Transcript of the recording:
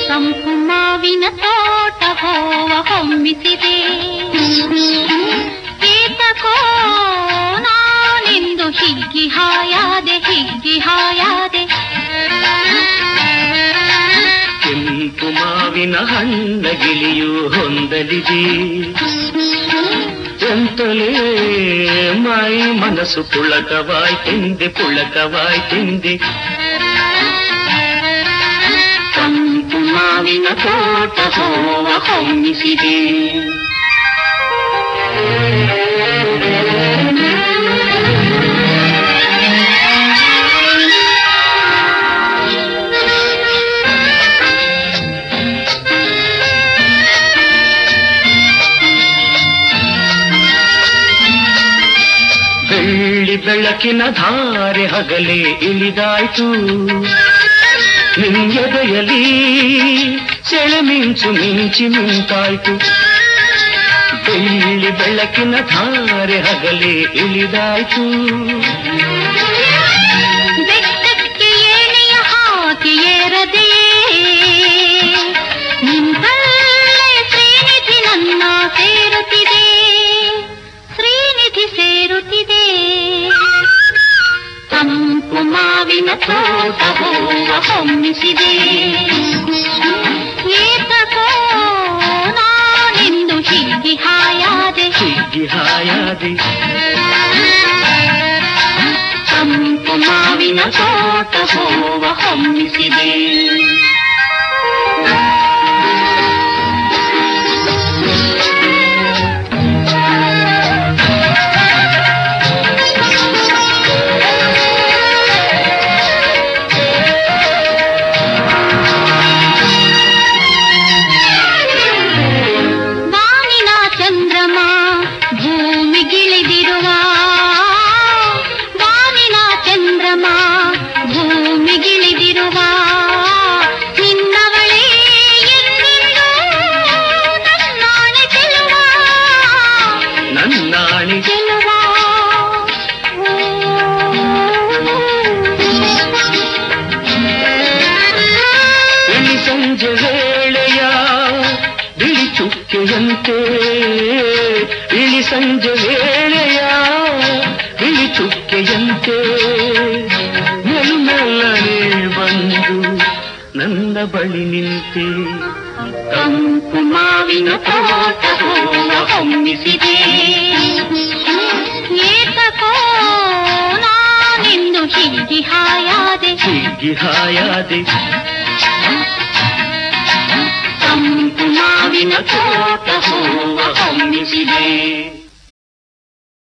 ತಂಪು ಮಾವಿನ ತೋಟ ಹೋವ ಹೊಮ್ಮಿಸಿದೆ ಏತಕೋ ನಾನೆಂದು ಹಿಗ್ಗಿ ಹಾಯಾದೆ ಹಿಗ್ಗಿ ಹಾಯಾದೆ ಕೆಂಪು ಮಾವಿನ ಹಣ್ಣ ಗಿಳಿಯು ಹೊಂದಲಿದೆ ಎಂತಲೇ ಮೈ ಮನಸ್ಸು ಪುಳಕವಾಯ್ತೆಂದೆ ಪುಳಕವಾಯ್ತೆಂದೆ ತಂಪು ಮಾವಿನ ತೋಟ ಹೋವ ಹೊಮ್ಮಿಸಿದೆ ಬೆಳ್ಳಿ ಬೆಳಕಿನ ಧಾರೆ ಹಗಲೇ ಇಳಿದಾಯ್ತು ನಿಂಗೆದೆಯಲಿ ಸೆಳೆ ಮಿಂಚು ಮಿಂಚಿ ನಿಂತಾಯ್ತು ಬೆಳ್ಳಿ ಬೆಳಕಿನ ಧಾರೆ ಹಗಲೇ ಇಳಿದಾಯ್ತು ಬೆಟ್ಟಕ್ಕೆ ಏಣಿಯ ಹಾಕಿ ಏರದೆಯೇ ನಿಂತಲ್ಲೇ ಶ್ರೀನಿಧಿ ನನ್ನ ಸೇರುತ್ತಿದೆ ಶ್ರೀನಿಧಿ ಸೇರುತ್ತಿದೆ ತಂಪು ಮಾವಿನ ತೋಟ ಹೂವ ಹೊಮ್ಮಿಸಿದೆ ಏತಕೋ ನಾನೆಂದು ಹಿಗ್ಗಿ ಹಾಯಾದೆ ಹಿಗ್ಗಿ ಹಾಯಾದೆ ತಂಪು ಮಾವಿನ ತೋಟ ಹೂವ ಹೊಮ್ಮಿಸಿದೆ ಬಾನಿನ ಚಂದ್ರಮ ಭೂಮಿಗಿಳಿದಿರುವ ಬಾನಿನ ಚಂದ್ರಮ ಭೂಮಿಗಿಳಿದಿರುವ ನಿನ್ನವಳೇ ಎಂದೆಂದೂ ನನ್ನಾಣೆ ಚೆಲುವ ನನ್ನಾಣಿ ಚೆಲುವ ಇಳಿ ಸಂಜೆ ವೇಳೆಯ ಬಿಳಿ ಚುಕ್ಕೆಯಂತೆ ಇಳಿ ಸಂಜೆ ವೇಳೆಯ ಬಿಳಿ ಚುಕ್ಕೆಯಂತೆ ಮೆಲ್ಲನೆ ಬಂದು ನನ್ನ ಬಳಿ ನಿಂತೆ ತಂಪು ಮಾವಿನ ತೋಟ ಹೂವ ಹೊಮ್ಮಿಸಿದೆ ಏತಕೋ ನಾನೆಂದು ಹಿಗ್ಗಿ ಹಾಯಾದೆ ಹಿಗ್ಗಿ ಹಾಯಾದೆ ತಂಪು ಮಾವಿನ ತೋಟ ಹೂವ ಹೊಮ್ಮಿಸಿದೆ